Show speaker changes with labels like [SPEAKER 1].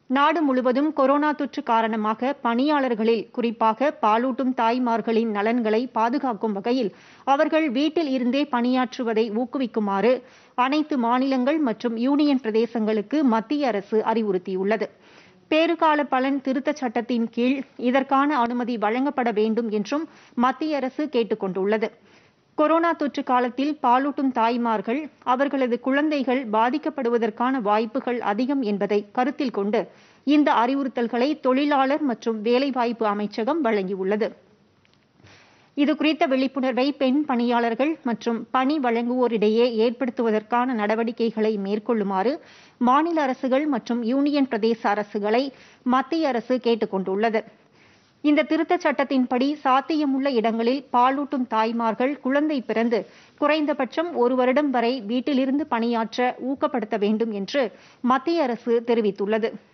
[SPEAKER 1] நாடு முழுவதும் கொரோனா தொற்று காரணமாக பணியாளர்களில் குறிப்பாக பாலூட்டும் தாய்மார்களின் நலன்களை பாதுகாக்கும் வகையில் அவர்கள் வீட்டில் இருந்தே பணியாற்றுவதை ஊக்குவிக்குமாறு அனைத்து மாநிலங்கள் மற்றும் யூனியன் பிரதேசங்களுக்கு மத்திய அரசு அறிவுறுத்தியுள்ளது பேறுகால பலன் திருத்தச் சட்டத்தின் கீழ் இதற்கான அனுமதி வழங்கப்பட வேண்டும் என்றும் மத்திய அரசு கேட்டுக் கொண்டுள்ளது கொரோனா தொற்று காலத்தில் பாலூட்டும் தாய்மார்கள் அவர்களது குழந்தைகள் பாதிக்கப்படுவதற்கான வாய்ப்புகள் அதிகம் என்பதை கருத்தில் கொண்டு இந்த அறிவுறுத்தல்களை தொழிலாளர் மற்றும் வேலைவாய்ப்பு அமைச்சகம் வழங்கியுள்ளது இதுகுறித்த விழிப்புணர்வை பெண் பணியாளர்கள் மற்றும் பணி வழங்குவோரிடையே ஏற்படுத்துவதற்கான நடவடிக்கைகளை மேற்கொள்ளுமாறு மாநில அரசுகள் மற்றும் யூனியன் பிரதேச அரசுகளை மத்திய அரசு கேட்டுக் கொண்டுள்ளது இந்த திருத்தச் சட்டத்தின்படி சாத்தியமுள்ள இடங்களில் பாலூட்டும் தாய்மார்கள் குழந்தை பிறந்து குறைந்தபட்சம் ஒரு வருடம் வரை வீட்டிலிருந்து பணியாற்ற ஊக்கப்படுத்த வேண்டும் என்று மத்திய அரசு தெரிவித்துள்ளது